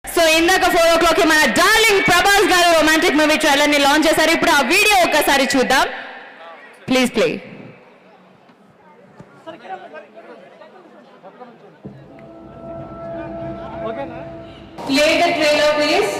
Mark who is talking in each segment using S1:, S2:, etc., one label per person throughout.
S1: So ఇందాక four o'clock మన darling Prabhas garu romantic movie trailer ని లాంచ్ చేశారు ఇప్పుడు ఆ వీడియో ఒకసారి చూద్దాం please play play the trailer please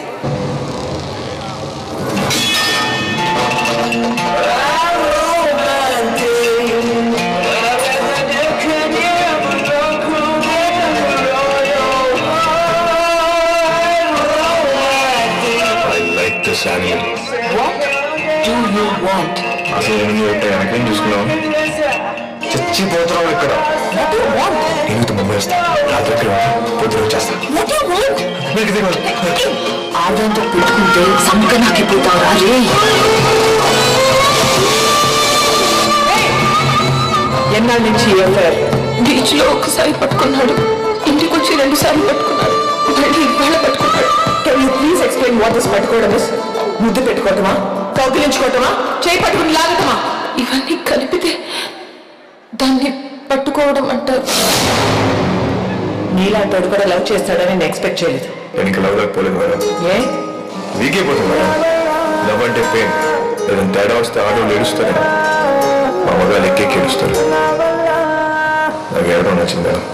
S2: I like this animal.
S3: What do you want?
S2: అసలు నేను యొక్క వెనకేం చూసుకున్నావు చచ్చిపోతున్నావు ఇక్కడ
S3: What do you want?
S2: నేను ముంబై వస్తా రాత్రి ఇక్కడ పొద్దున వచ్చేస్తా
S3: What do you want?
S2: మీకు తెలియదు
S3: ఆదంతో పెట్టుకుంటే సంకనాకిపోతారా రే ఎన్నాళ్ళ నుంచి ఎఫ్ఐఆర్ బీచ్ లో ఒకసారి పట్టుకున్నాడు ఇంటికి వచ్చి రెండు సార్లు పట్టుకున్నాడు మళ్ళీ ఇవాళ పట్టుకున్నాడు can you please explain what is పట్టుకోవడం ఇస్ ముద్దు పెట్టుకోవటమా కౌగిలించుకోవటమా చేయి పట్టుకుని లాగటమా ఇవన్నీ కలిపితే దాన్ని పట్టుకోవడం అంటారు నీలాంటి కూడా లవ్ చేస్తాడని నేను ఎక్స్పెక్ట్ చేయలేదు
S2: నేను ఇక్కడ లవ్ పోలేదు మేడం
S3: ఏ
S2: వీకే పోతుంది మేడం లవ్ అంటే పెయిన్ ఏదైనా తేడా వస్తే ఆడవాళ్ళు ఏడుస్తారు మా మగాళ్ళు ఎక్కి ఏడుస్తారు నాకు ఏడడం నచ్చింది మేడం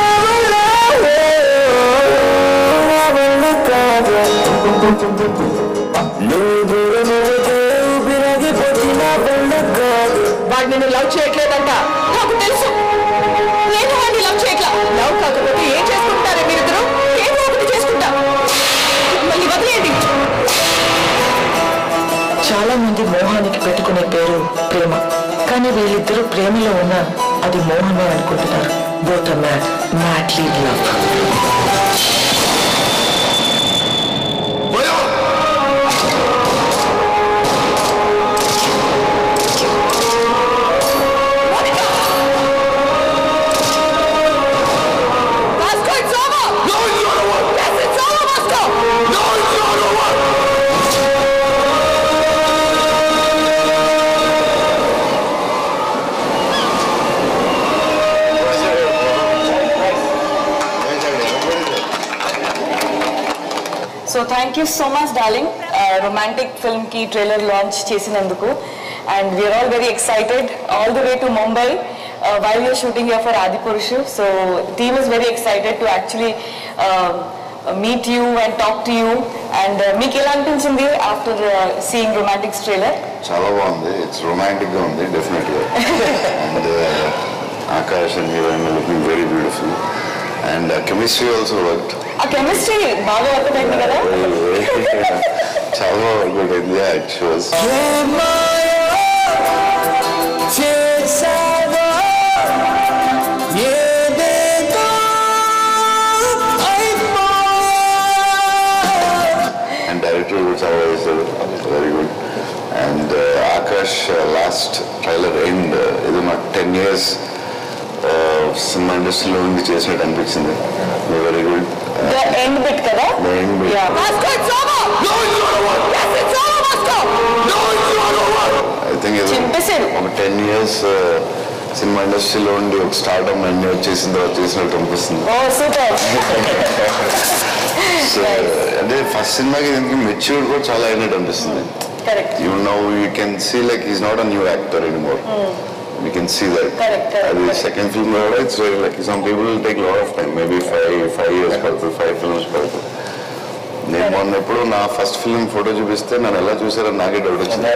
S3: వాడు నిన్ను లవ్ చేయట్లేదంట నాకు తెలుసు నేను వాడిని లవ్ చేయట్లా లవ్ కాకపోతే ఏం చేసుకుంటారే మీరిద్దరు ఏదో ఒకటి చేసుకుంటా మళ్ళీ వదిలేయండి చాలా మంది మోహానికి పెట్టుకునే పేరు ప్రేమ కానీ వీళ్ళిద్దరూ ప్రేమలో ఉన్న అది మోహమే అనుకుంటున్నారు both mad madly love Vasco, it's over! No, it's not over! Yes, it's over, Vasco! No, it's not over!
S4: So thank you so much darling romantic film కి ట్రైలర్ లాంచ్ చేసినందుకు and we're all very excited all the way to Mumbai while your shooting your for Adipurush so team is very excited to actually meet you and talk to you and మీకు ఎలా అనిపించింది after seeing romantics trailer
S5: చాలా బాగుంది it's romantic గా ఉంది definite గా and Akash and heroine looking very beautiful and chemistry also work
S4: ఆ chemistry బాగా వర్క్ అయింది కదా
S5: చాలా వర్క్ అయింది ఇట్ షోస్ అండ్ డైరెక్టర్ కూడా చాలా చేశాడు very good and Akash last trailer end ఇది నాకు టెన్ ఇయర్స్ సినిమా ఇండస్ట్రీలో ఉండి చేసినట్టు అనిపించింది very good
S4: the end bit కదా
S5: The end bit.
S4: Yeah.
S3: Vasco, it's over! No, it's not over! Yes, it's over, Vasco! No, it's not over!
S5: I think ఏదో
S4: చింపేశారు.
S5: ఒక టెన్ ఇయర్స్ సినిమా ఇండస్ట్రీలో ఉండి ఒక స్టార్ట్అప్ అన్ని వచ్చేసిన తర్వాత చేసినట్టు అనిపిస్తుంది
S4: ఓ సూపర్
S5: So, అంటే ఫస్ట్ సినిమాకి దీనికి మెచ్యూర్ కూడా చాలా అయినట్టు అనిపిస్తుంది
S4: correct
S5: you know you can see like is not a new actor anymore you can see that
S4: Correct, correct,
S5: అది
S4: correct.
S5: సెకండ్ ఫిల్మ్ కూడా it's very like some people take lot of time maybe five five years పడుతుంది five films పడుతుంది నేను మొన్న ఎప్పుడు నా first film photo చూపిస్తే నన్ను ఎలా చూసారని నాకే డౌట్ వచ్చింది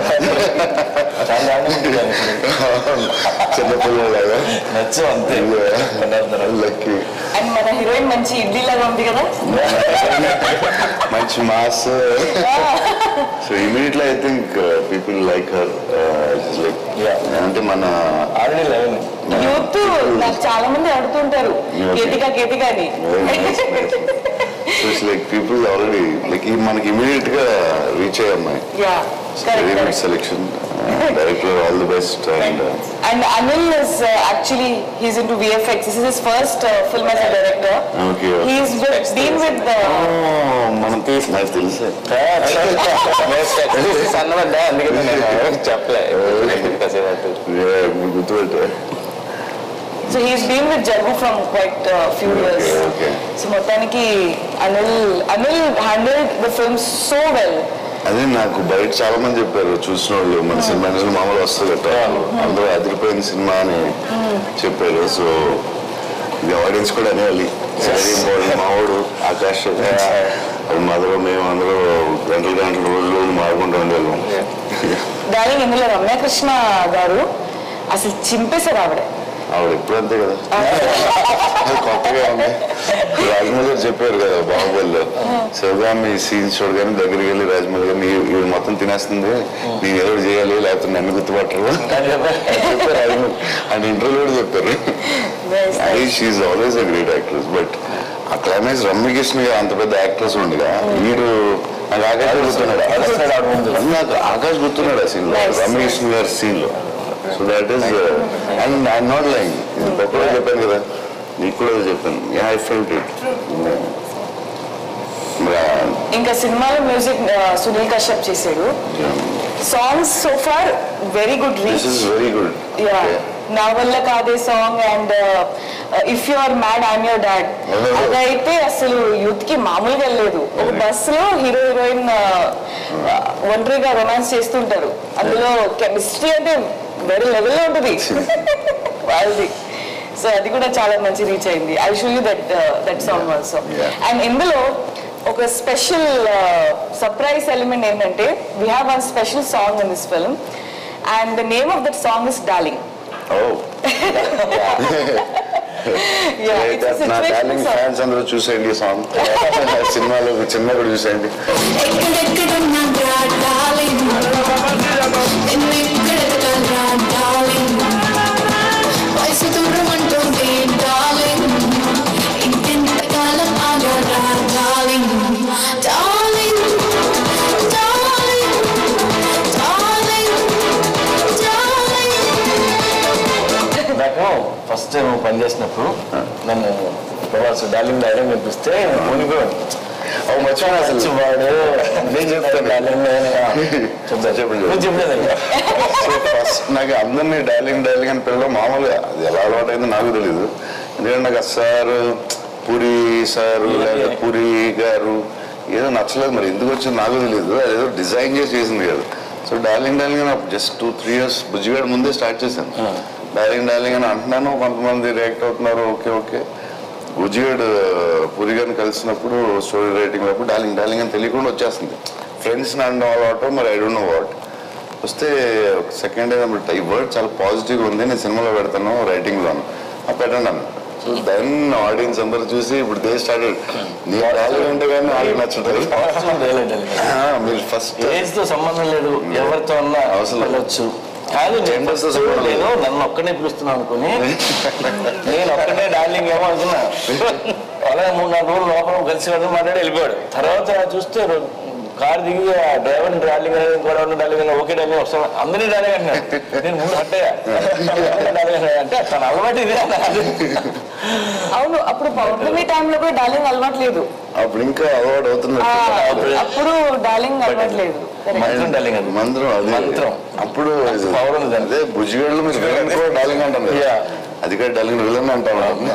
S5: చిన్నపిల్లలాగా
S6: నచ్చు అంతే
S5: లక్కీ
S4: అండ్ మన హీరోయిన్ మంచి ఇడ్లీ లాగా ఉంది కదా
S5: మంచి mass so immediately I think people like her like అంటే మన
S6: ఆల్రెడీ లెవెన్
S4: యూత్ నాకు చాలా మంది అడుగుతుంటారు
S5: Yeah.
S4: కేతిక కేతిక అని
S5: లైక్ పీపుల్ ఆల్రెడీ లైక్ మనకి ఇమీడియట్ గా రీచ్ అయ్యే అమ్మాయి
S4: yeah
S5: very good
S4: correct
S5: selection director all the best and
S4: and Anil is actually he's into VFX this is his first film as a director
S5: Okay, okay.
S4: He's been with
S5: మనం తీసి నాకు తెలుసు
S6: సన్నబడ్డా అందుకని నేను చెప్పలే కాసేపు
S5: గుర్తుపెట్టా
S4: so he's been with Jaggu from quite few years
S5: okay.
S4: So మొత్తానికి Anil Anil handle the film so well
S5: అదే నాకు బయట చాలా మంది చెప్పారు చూసిన వాళ్ళు మన సినిమా ఇండస్ట్రీ మామూలు వస్తుంది కదా అందరూ అదిరిపోయిన సినిమా అని చెప్పారు సో ఇది ఆడియన్స్ కూడా అనేవాలి వెరీ ఇంపార్టెంట్ మావాడు ఆకాష్ అది మదరు మేము అందరూ గంటలు గంటలు రోజులు రోజులు మారుకుంటూ ఉండేవాళ్ళం
S4: డార్లింగ్ ఇందులో రమ్యకృష్ణ గారు అసలు చింపేశారు ఆవిడ
S5: ఆవిడ ఎప్పుడు అంతే కదా అది కొత్తగా ఉంది రాజమౌళి గారు చెప్పారు కదా బాహుబలిలో శివగామి సీన్స్ చూడగానే దగ్గరికి వెళ్ళి రాజమౌళి గారు "నీ- ఇవి మొత్తం తినేస్తుంది నేను ఏదో ఒకటి చేయాలి లేకపోతే నన్ను గుర్తుపట్టరు అని చెప్పారు రాజమౌళి ఆయన ఇంటర్వ్యూ కూడా చెప్పారు అది she always a great actress but ఆ క్లైమాక్స్ రమ్యకృష్ణ గారు అంత పెద్ద యాక్ట్రెస్ ఉండగా వీడు నాకు ఆకాశ్ గుర్తున్నాడు నాకు ఆకాశ్ గుర్తున్నాడు ఆ సీన్ లో
S4: Nice.
S5: రమ్యకృష్ణ గారి సీన్ లో so that is and I not like కూడా చెప్పాను కదా నీకు కూడా చెప్పాను ఐ ఫెల్ట్ ఇట్
S4: ఇంకా సినిమాలో మ్యూజిక్ సునీల్ కశ్యప్ చేశాడు songs so far very good
S5: this
S4: reach
S5: is very good
S4: yeah నా వల్ల కాదే song and if you are mad I'm your dad
S5: అదే.
S4: అదైతే అసలు యూత్ కి మామూలుగా లేదు ఒక బస్ లో హీరో హీరోయిన్ ఒంటరిగా రొమాన్స్ చేస్తుంటారు అందులో కెమిస్ట్రీ అంటే వేరే లెవెల్లో ఉంటుంది వాళ్ళది సో అది కూడా చాలా మంచి రీచ్ అయింది I show you that that song also
S5: Yeah.
S4: And ఇందులో ఒక స్పెషల్ సర్ప్రైజ్ ఎలిమెంట్ ఏంటంటే we have one special song in this film and the name of that song is darling
S5: oh
S4: Yeah, it's a
S5: నా
S4: situational
S5: darling
S4: song.
S5: Fans అందరూ చూసేయండి song సినిమాలో cinema కూడా చూసేయండి
S7: ఎక్కడెక్కడున్నా darling ఎన్నెక్కడెక్కడా darling వయసు దూరం అంటుంది డార్లింగ్ ఇంకెంతకాలం ఆగరా darling darling darling darling darling
S6: నాకు ఫస్ట్ టైం పని చేసినప్పుడు నన్ను ప్రభాస్ డార్లింగ్ డైలాగ్ వినిపిస్తే మునిగిపోయాను
S5: ఓ మర్చిపోయాను అసలు
S6: వాడు నేను చెప్తాను డార్లింగ్ చెప్తా
S5: చెప్పండి.
S6: నువ్వు చెప్పలేదు ఇంకా.
S5: సో ఫస్ట్ నాకు అందరినీ డార్లింగ్ డార్లింగ్ అని పిల్లడం మామూలుగా అది ఎలా అలవాటైందో నాకు తెలియదు ఎందుకంటే నాకు ఆ సార్ పూరి సారు లేదా పూరి గారు ఏదో నచ్చలేదు మరి ఎందుకు వచ్చింది నాకు తెలియదు అదేదో డిజైన్ చేసి చేసింది కదా సో డార్లింగ్ డార్లింగ్ అని just two three years Bujjigadu ముందే స్టార్ట్ చేశాను డార్లింగ్ డార్లింగ్ అని అంటున్నాను కొంతమంది రియాక్ట్ అవుతున్నారు ఓకే ఓకే బుజ్జిగాడు పూరి గారిని కలిసినప్పుడు స్టోరీ రైటింగ్ అప్పుడు డార్లింగ్ డార్లింగ్ అని తెలియకుండా వచ్చేస్తుంది ఫ్రెండ్స్ అనడం అలవాటు మరి ఐ డోంట్ నో వాట్ వస్తే సెకండ్ డే అన్నమాట ఈ వర్డ్ చాలా పాజిటివ్గా ఉంది నేను సినిమాలో పెడతాను రైటింగ్లోను ఆ పెట్టండి అన్న సో దెన్ ఆడియన్స్ అందరూ చూసి ఇప్పుడు దే స్టార్టెడ్ నీ డార్లింగ్ అంటే కానీ వాళ్ళకి నచ్చుతుంది
S6: డైలాగ్ డైలాగ్
S5: ఆ, మీరు ఫస్ట్
S6: ఏజ్ తో సంబంధం లేదు ఎవరితో అన్నా
S5: అవసరం లేదు.
S6: వెళ్ళొచ్చు కాదు నేను
S5: Genders తో
S6: first
S5: సంబంధం లేదు.
S6: నేను నన్ను ఒక్కనే పిలుస్తున్నాను అనుకుని నేను ఒక్కనే డార్లింగ్ ఏమో అనుకున్నా అలాగే మూడు నాలుగు రోజులు లోపల కలిసి వెళ్ళి మాట్లాడి వెళ్ళిపోయాడు తర్వాత చూస్తే కార్ దిగి ఆ డ్రైవర్ డార్లింగ్ అనేది కూడా ఉన్న డార్లింగ్ అని ఓకే డార్లింగ్ వస్తాను అందరినీ డార్లింగ్ అంటున్నాడు నేను ముందు అట్టయ్యా డార్లింగ్ అన్నాడు. అంటే తన అలవాటు ఇదే అన్నాడు
S4: అవును అప్పుడు పౌర్ణమి టైంలో కూడా డార్లింగ్ అలవాట్లేదు
S5: అప్పుడు ఇంకా అలవాటు అవుతున్నారు
S4: ఆ, అప్పుడు డార్లింగ్ అలవాట్లేదు Correct.
S6: మంత్రం డార్లింగ్ అది
S5: మంత్రం అది
S6: మంత్రం.
S5: అప్పుడు
S6: పవర్ ఉంది దానికి.
S5: అదే బుజ్జిగాళ్ళు మీరు విలన్ కూడా డార్లింగ్ అంటాం కదా.
S6: Yeah.
S5: అది కూడా డార్లింగ్ విలన్ అంటాం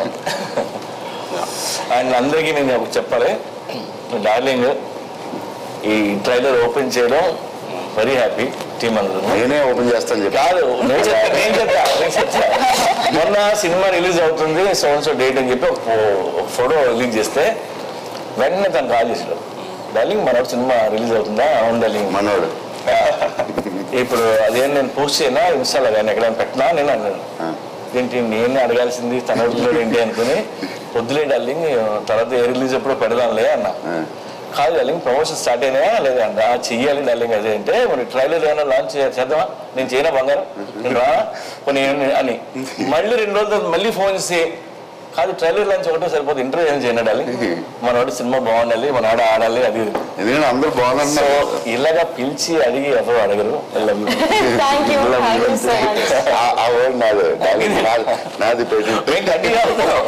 S6: అండ్ అందరికీ నేను ఒకటి చెప్పాలి డార్లింగ్ ఈ ట్రైలర్ ఓపెన్ చేయడం వెరీ హ్యాపీ టీమ్ అందరూ
S5: నేనే ఓపెన్ చేస్తాను చెప్పి
S6: కాదు నేను చెప్తా నేను చెప్తా నేను చెప్తా మొన్న సినిమా రిలీజ్ అవుతుంది సో డేట్ అని చెప్పి ఒక ఫోటో రిలీజ్ చేస్తే వెంటనే తను కాల్ చేసాడు డార్లింగ్ మన సినిమా రిలీజ్ అవుతుందా అవును డార్లింగ్
S5: మనోడు
S6: ఇప్పుడు అదేం నేను పోస్ట్ చేయనా ఇన్స్టాలో కానీ ఎక్కడైనా పెట్టినా నేను అన్నాను ఏంటి నేను అడగాల్సింది తన అడుగుతున్నాడు ఏంటి అనుకుని వద్దులే డార్లింగ్ తర్వాత ఏ రిలీజ్ ఎప్పుడో పెడదాంలే అన్న కాదు డార్లింగ్ ప్రమోషన్ స్టార్ట్ అయినాయా లేదంట "ఆ, చెయ్యాలి డార్లింగ్ అదే అంటే మరి ట్రైలర్ ఏమైనా లాంచ్ చేద్దామా నేను చేయనా బంగారం నేను రా కొన్ని అని మళ్ళీ రెండు రోజులు తర్వాత మళ్ళీ ఫోన్ చేసి కాదు ట్రైలర్ లాంచ్ ఒకటే సరిపోతుంది ఇంటర్వ్యూ ఏం చేయను డార్లింగ్ మనవాడు సినిమా బాగుండాలి మనవాడు ఆడాలి అది ఇది."
S5: ఎందుకంటే అందరూ
S6: సో
S5: బాగున్నారు
S6: ఇలాగా పిలిచి అడిగి ఎవరు అడగరు I love you.
S4: Thank you thank you so much
S5: ఆ వర్డ్ నాది డార్లింగ్ నాది నాది పెట్టి
S6: ఏంటి అన్ని కాదు.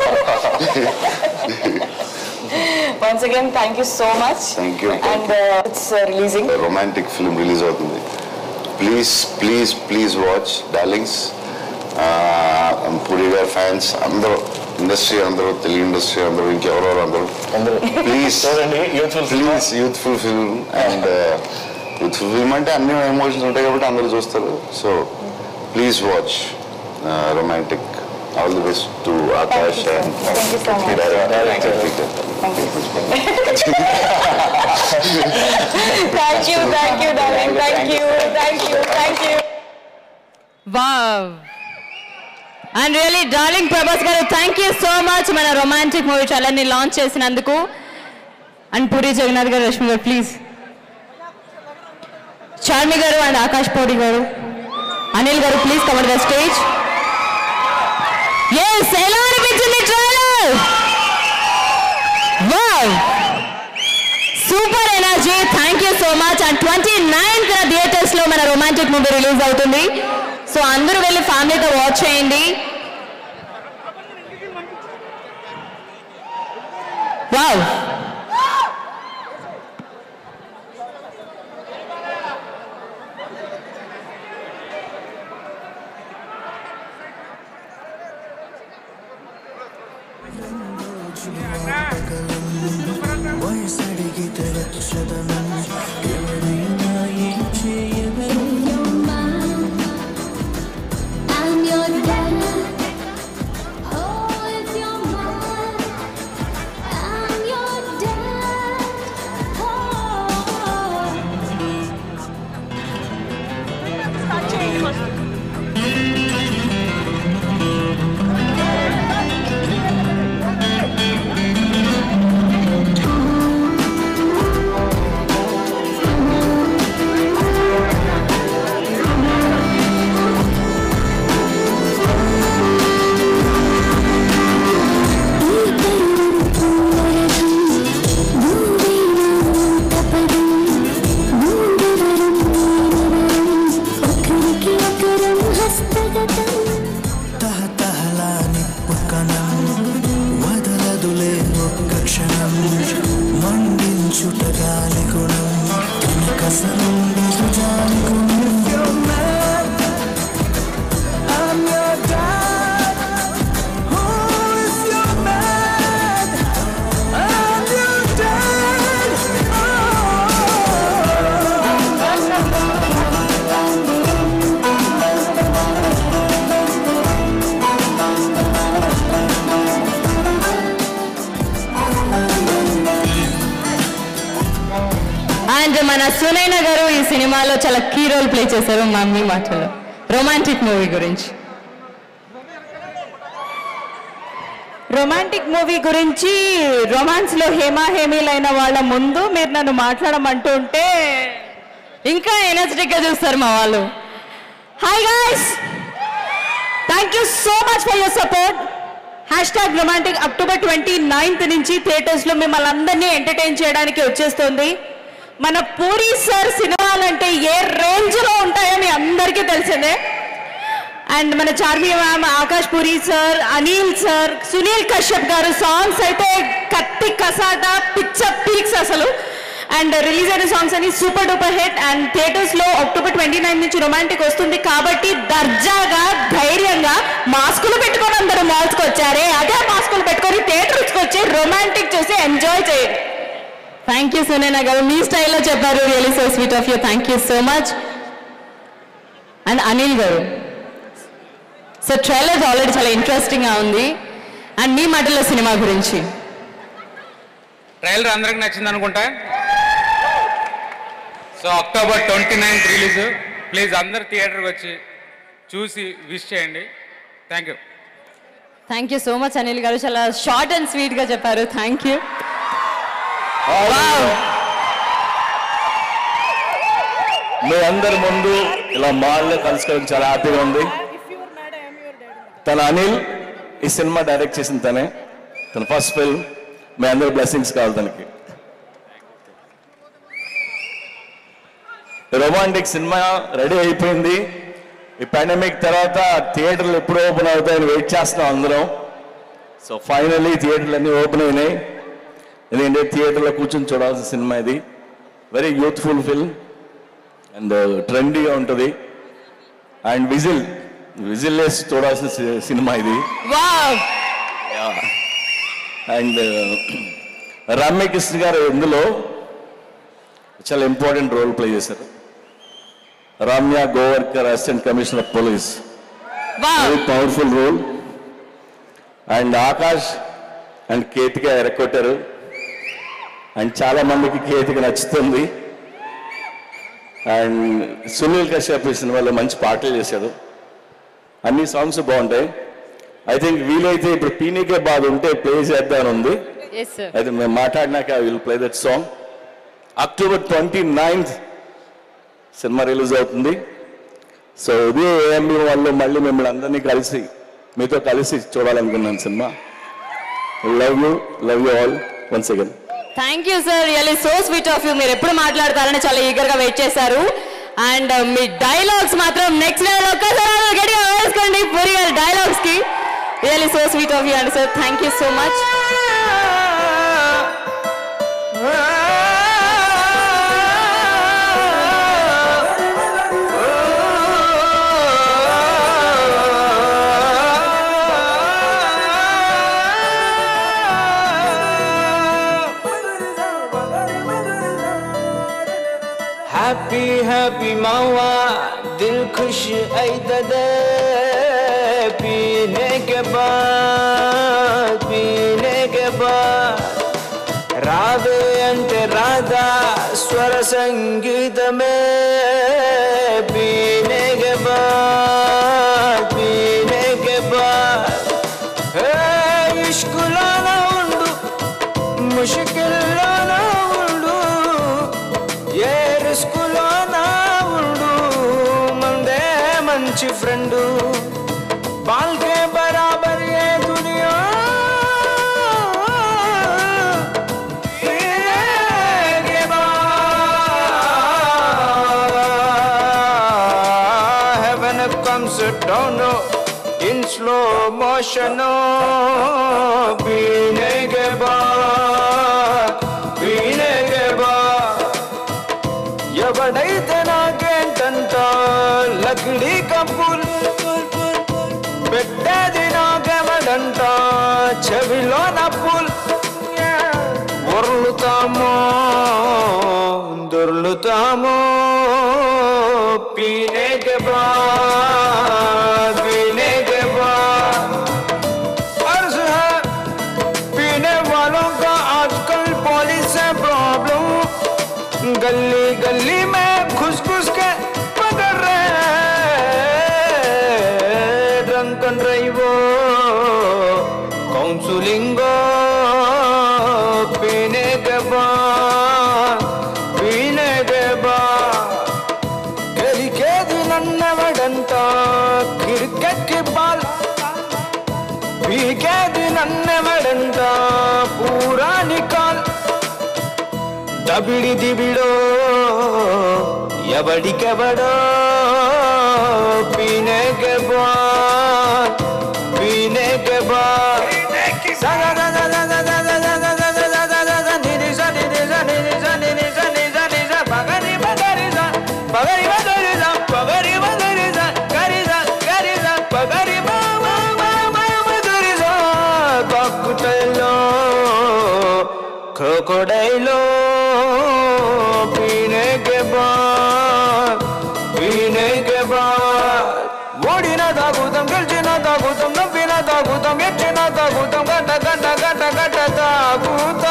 S4: Once again thank you so much
S5: Thank you.
S4: And it's releasing
S5: romantic film release అవుతుంది please please please watch darlings Puri గారి ఫ్యాన్స్ అందరూ ఇండస్ట్రీ అందరూ తెలుగు ఇండస్ట్రీ అందరూ ఇంకెవరెవరు అందరూ
S6: అందరూ
S5: ప్లీజ్
S6: చూడండి youthful
S5: please youthful film and youthful film అంటే అన్ని ఎమోషన్స్ ఉంటాయి కాబట్టి అందరూ చూస్తారు so please watch romantic all the best to Akash and
S4: Thank you so much. Thank you thank you darling thank you thank you thank you
S1: wow and really darling Prabhas గారు thank you so much మన romantic movie ఛానల్ని launch చేసినందుకు and Puri Jagannath గారు రష్మి గారు please Charmi గారు and Akash Pauri గారు అనిల్ గారు please come over the stage yes ఎలా అనిపించింది trailer wow super energy thank you so much and twenty ninth theaters లో మన రొమాంటిక్ మూవీ రిలీజ్ అవుతుంది సో అందరూ వెళ్ళి ఫ్యామిలీతో వాచ్ చేయండి wow
S7: I'm your dad. Oh, if you're mad, I'm your dad. Oh. ఒకరికి ఒకరం హస్తగతం
S8: తహతహలాని పక్కనం వదలదులే ఒక్క క్షణం మండించుట గాలి గుణం కనకసరం జాలి
S1: అండ్ మన సునైన గారు ఈ సినిమాలో చాలా కీ రోల్ ప్లే చేశారు మా మీ మాటలో రొమాంటిక్ మూవీ గురించి
S9: రొమాంటిక్ మూవీ గురించి రొమాన్స్ లో హేమా హేమీలైన వాళ్ళ ముందు మీరు నన్ను మాట్లాడమంటూ ఉంటే
S1: ఇంకా ఎనర్జెటిక్ గా చూస్తారు మా వాళ్ళు
S9: hi guys thank you so much for your support hashtag romantic October twenty ninth నుంచి థియేటర్స్ లో మిమ్మల్ని అందరినీ ఎంటర్టైన్ చేయడానికి వచ్చేస్తుంది మన పూరి సార్ సినిమాలంటే ఏ రేంజ్ లో ఉంటాయో మీ అందరికీ తెలిసిందే అండ్ మన Charmi ma'am Akash Puri sir Anil sir Sunil Kashyap గారు సాంగ్స్ అయితే కత్తి కసాట పిచ్చ పీక్స్ అసలు అండ్ రిలీజ్ అయిన సాంగ్స్ అన్ని super duper hit and theaters లో అక్టోబర్ ట్వంటీ నైన్ నుంచి రొమాంటిక్ వస్తుంది కాబట్టి దర్జాగా ధైర్యంగా మాస్కులు పెట్టుకొని అందరూ మాల్స్కి వచ్చారే అదే మాస్కులు పెట్టుకొని థియేటర్స్కి వచ్చి రొమాంటిక్ చూసి ఎంజాయ్ చేయండి
S1: థ్యాంక్ యూ సునైన గారు మీ స్టైల్లో చెప్పారు really so sweet of you thank you so much and Anil గారు సో ట్రైలర్ ఆల్రెడీ చాలా ఇంట్రెస్టింగ్ గా ఉంది అండ్ మీ మాటల్లో సినిమా గురించి
S10: ట్రైలర్ అందరికి నచ్చింది అనుకుంటా so October twenty ninth release please అందరు థియేటర్కి వచ్చి చూసి విష్ చేయండి thank you
S1: thank you so much Anil గారు చాలా షార్ట్ అండ్ స్వీట్ గా చెప్పారు థ్యాంక్ యూ
S6: మీ అందరి ముందు ఇలా మాల్లో కలుసుకోవడం చాలా హ్యాపీగా ఉంది తన అనిల్ ఈ సినిమా డైరెక్ట్ చేసిన తనే తన ఫస్ట్ ఫిల్మ్ మీ అందరి బ్లెస్సింగ్స్ కావాలి తనకి రొమాంటిక్ సినిమా రెడీ అయిపోయింది ఈ పాండమిక్ తర్వాత థియేటర్లు ఎప్పుడు ఓపెన్ అవుతాయని వెయిట్ చేస్తున్నాం అందరం సో ఫైనల్లీ థియేటర్లు అన్నీ ఓపెన్ అయినాయి ఎందుకంటే థియేటర్లో కూర్చొని చూడాల్సిన సినిమా ఇది వెరీ యూత్ఫుల్ ఫిల్మ్ అండ్ ట్రెండీగా ఉంటుంది అండ్ విజిల్ విజిల్ వేసి చూడాల్సిన సి- సినిమా ఇది
S1: వావ్
S6: అండ్ రమ్యకృష్ణ గారు ఇందులో చాలా ఇంపార్టెంట్ రోల్ ప్లే చేశారు Ramya Gowarikar assistant commissioner of police very powerful role and Akash and Ketika ఎరక్కొట్టారు అండ్ చాలా మందికి కేతిక నచ్చుతుంది అండ్ సునీల్ కశ్యప్ ఈ సినిమాలో మంచి పాటలు చేశాడు అన్ని సాంగ్స్ బాగుంటాయి ఐ థింక్ వీలైతే ఇప్పుడు పీనికే బాధ ఉంటే ప్లే చేద్దామని ఉంది
S1: ఎస్ సార్
S6: అయితే మేము మాట్లాడినాక will play that song October twenty ninth సినిమా రిలీజ్ అవుతుంది సో ఇదే ఏఎంబి వాళ్ళు మళ్ళీ మిమ్మల్ని అందరినీ కలిసి మీతో కలిసి చూడాలనుకున్నాను cinema love you love you all once again
S1: thank you sir really so sweet of you మీరు ఎప్పుడు మాట్లాడతారని చాలా ఈగర్ గా వెయిట్ చేశారు అండ్ మీ డైలాగ్స్ మాత్రం నెక్స్ట్ లెవెల్ ఒక్కసారి గట్టిగా వేసుకోండి పూరి గారి డైలాగ్స్ కి really so sweet of you and sir thank you so much
S11: happy happy मावा दिल खुश ऐतदे पीने के बाद पीने के बाद राधे अंटे राधा स्वर संगीत में पीने के बाद पीने के बाद हे इश्क लाना ఉండు ముష్కిల్లానా ఉండు ఏ రిస్కులోనా ఉండు మందే మంచి ఫ్రెండు బాల్కే బరాబర్ ఏ దునియా పీనే heaven comes down in slow motion पीने के बाद पीने के बाद ఎవడైతే నాకేంటంట లక్డీ కప్పుల్ పెట్టేది నాకెవడంట చెవిలో నప్పుల్ ఉర్లుతామో దొర్లుతామో పీనే के बाद पीने के बाद अर्ज है पीने वालों का आजकल पॉलिस से प्रॉब्लम गली गली में घुस घुस के पकड़ रहे ड्रंकन ड्राइवो काउंसलिंगो पीने के बाद पीने के बाद కెలికేది నన్నెవడంత క్రికెట్ బాల్ పీకేది నన్నెవడంత పూరా నికాల్ దబిడి దిబిడో ఎవడికెవడో పీనే కే బాల్ పీనే కే బాల్ crocodile पीने के बाद पीने के बाद ఓడిన తాగుతాం గెలిచిన తాగుతాం నవ్విన తాగుతాం ఎచ్చిన తాగుతాం గంట గంట గంట గంట తాగుతా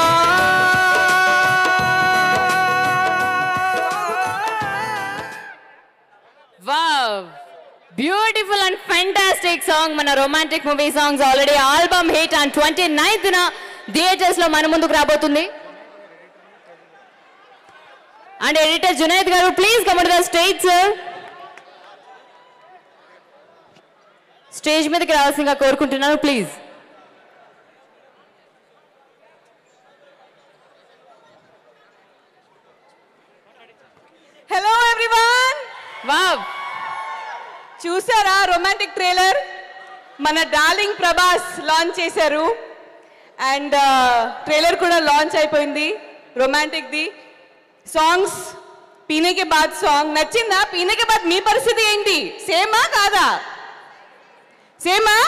S1: wow beautiful and fantastic song మన romantic movie songs already album hit and twenty ninth theaters లో మన ముందుకు రాబోతుంది అండ్ ఎడిటర్ జునైద్ గారు please come over the stage sir stage మీదకి రావాల్సిందిగా కోరుకుంటున్నాను ప్లీజ్
S12: హలో ఎవ్రీవన్
S1: వావ్
S12: చూసారా రొమాంటిక్ ట్రైలర్ మన డార్లింగ్ ప్రభాస్ లాంచ్ చేశారు అండ్ ట్రైలర్ కూడా లాంచ్ అయిపోయింది రొమాంటిక్ ది సాంగ్స్ పీనేకే బాద్ సాంగ్ నచ్చిందా పీనేకే బాద్ మీ పరిస్థితి ఏంటి సేమా కాదా సేమా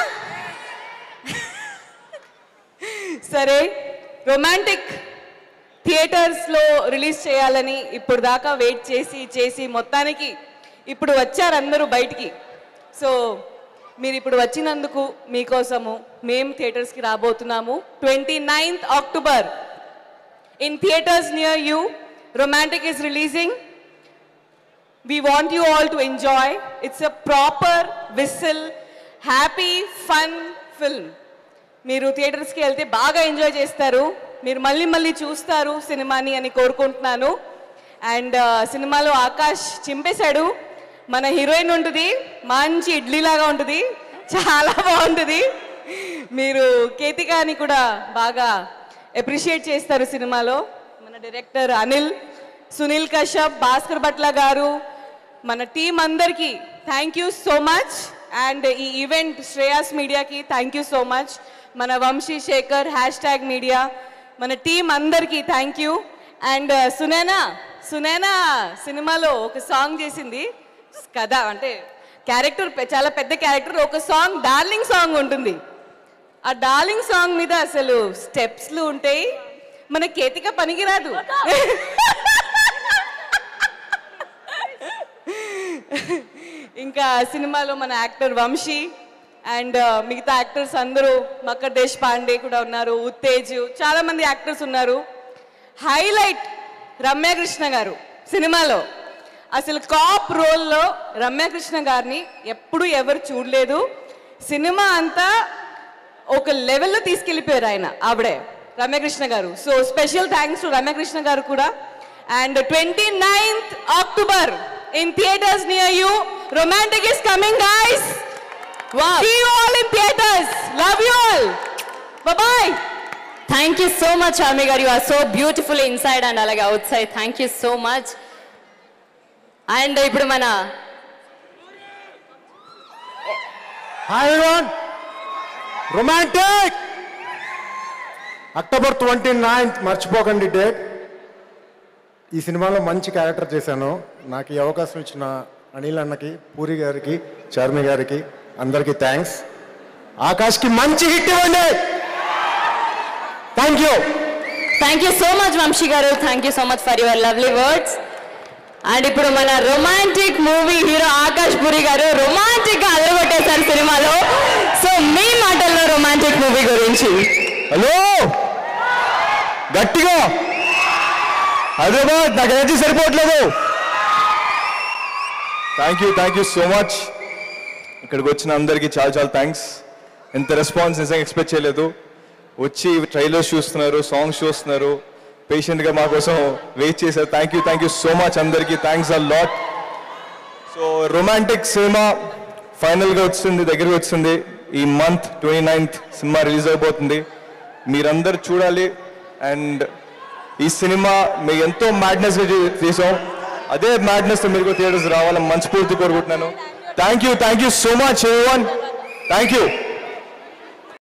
S12: సరే రొమాంటిక్ థియేటర్స్లో రిలీజ్ చేయాలని ఇప్పుడు దాకా వెయిట్ చేసి చేసి మొత్తానికి ఇప్పుడు వచ్చారు అందరూ బయటికి సో మీరు ఇప్పుడు వచ్చినందుకు మీకోసము మేము థియేటర్స్కి రాబోతున్నాము twenty ninth October in theaters near you romantic is releasing we want you all to enjoy. It's a proper whistle, happy, fun film. మీరు థియేటర్స్కి వెళ్తే బాగా ఎంజాయ్ చేస్తారు మీరు మళ్ళీ మళ్ళీ చూస్తారు సినిమాని అని కోరుకుంటున్నాను అండ్ సినిమాలో ఆకాష్ చింపేశాడు మన హీరోయిన్ ఉంటుంది మంచి ఇడ్లీలాగా ఉంటుంది చాలా బాగుంటుంది మీరు కేతికాని కూడా బాగా అప్రిషియేట్ చేస్తారు సినిమాలో మన డైరెక్టర్ అనిల్ సునీల్ కశ్యప్ భాస్కర్ భట్ల గారు మన టీం అందరికీ thank you so much and ఈ ఈవెంట్ శ్రేయాస్ మీడియాకి థ్యాంక్ యూ సో మచ్ మన Vamsi Sekhar hashtag media మన టీం అందరికీ thank you and Sunaina Sunaina సినిమాలో ఒక సాంగ్ చేసింది కదా అంటే క్యారెక్టర్ చాలా పెద్ద క్యారెక్టర్ ఒక సాంగ్ డార్లింగ్ సాంగ్ ఉంటుంది ఆ డార్లింగ్ సాంగ్ మీద అసలు స్టెప్స్లు ఉంటాయి మన కేతిక పనికిరాదు ఇంకా సినిమాలో మన యాక్టర్ వంశీ అండ్ మిగతా యాక్టర్స్ అందరూ మక్కర్ దేశ్ పాండే కూడా ఉన్నారు ఉత్తేజ్ చాలా మంది యాక్టర్స్ ఉన్నారు హైలైట్ రమ్యకృష్ణ గారు సినిమాలో అసలు కాప్ రోల్లో రమ్యకృష్ణ గారిని ఎప్పుడు ఎవరు చూడలేదు సినిమా అంతా ఒక లెవెల్లో తీసుకెళ్ళిపోయారు ఆయన ఆవిడే రమ్యకృష్ణ గారు so special thanks to Ramyakrishna గారు కూడా and twenty ninth October in theaters near you romantic is coming guys see you all in theaters love you all bye
S1: thank you so much ఆర్మీ గారు you are so beautiful inside and అలాగే outside thank you so much and ఇప్పుడు మన
S13: హాయ్ వన్ romantic October twenty ninth మర్చిపోకండి date ఈ సినిమాలో మంచి క్యారెక్టర్ చేశాను నాకు ఈ అవకాశం ఇచ్చిన అనిల్ అన్నకి పూరి గారికి చార్మి గారికి అందరికీ థ్యాంక్స్ ఆకాష్కి మంచి హిట్ ఇవ్వండి thank you
S1: thank you so much Vamshi గారు thank you so much for your lovely words and ఇప్పుడు మన romantic movie hero Akash Puri గారు రొమాంటిక్ గా అదరగొట్టేశారు సినిమాలో సో మీ మాటల్లో రొమాంటిక్ మూవీ గురించి
S13: హలో గట్టిగా హైదరాబాద్ నాకు ఎనర్జీ సరిపోవట్లేదు
S2: thank you thank you so much ఇక్కడికి వచ్చిన అందరికీ చాలా చాలా థ్యాంక్స్ ఎంత రెస్పాన్స్ నిజంగా ఎక్స్పెక్ట్ చేయలేదు వచ్చి ట్రైలర్స్ చూస్తున్నారు సాంగ్స్ చూస్తున్నారు పేషెంట్గా మా కోసం వెయిట్ చేశారు thank you thank you so much అందరికీ thanks a lot so romantic సినిమా ఫైనల్గా వచ్చింది దగ్గరికి వచ్చింది ఈ మంత్ ట్వంటీ నైన్త్ సినిమా రిలీజ్ అయిపోతుంది మీరందరూ చూడాలి అండ్ ఈ సినిమా మేము ఎంతో మ్యాడ్నెస్గా చేసాం అదే మ్యాడ్నెస్ మీరు కూడా థియేటర్స్ రావాలని మనస్ఫూర్తి కోరుకుంటున్నాను thank you thank you so much one thank you